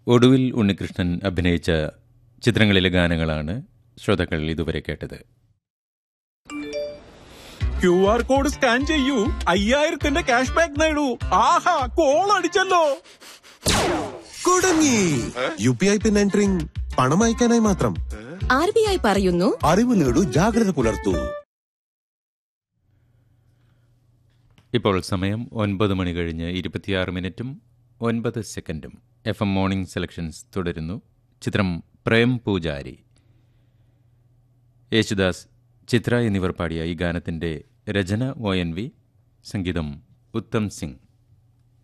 ഒടുവിൽ ഉണ്ണികൃഷ്ണൻ അഭിനയിച്ച ചിത്രങ്ങളിലെ ഗാനങ്ങളാണ് ശ്രോതാക്കൾ ഇതുവരെ കേട്ടത് ക്യു ആർ കോഡ് സ്കാൻ ചെയ്യൂ അയ്യായിരത്തിന്റെ ക്യാഷ് ബാക്ക് നേടൂ ആഹാ കോൾ അടിച്ചല്ലോ കുടുങ്ങി U P I pin entering പണം അയക്കാനായി മാത്രം ആർ ബി ഐ പറയുന്നു അറിവ് നേടൂ ജാഗ്രത പുലർത്തൂ ഇപ്പോൾ സമയം ഒൻപത് മണി കഴിഞ്ഞ് ഇരുപത്തിയാറ് മിനിറ്റും ഒൻപത് സെക്കൻഡും എഫ് എം മോർണിംഗ് സെലക്ഷൻസ് തുടരുന്നു ചിത്രം പ്രേം പൂജാരി യേശുദാസ് ചിത്ര എന്നിവർ പാടിയ ഈ ഗാനത്തിൻ്റെ രചന ഒ എൻ വി സംഗീതം ഉത്തം സിംഗ്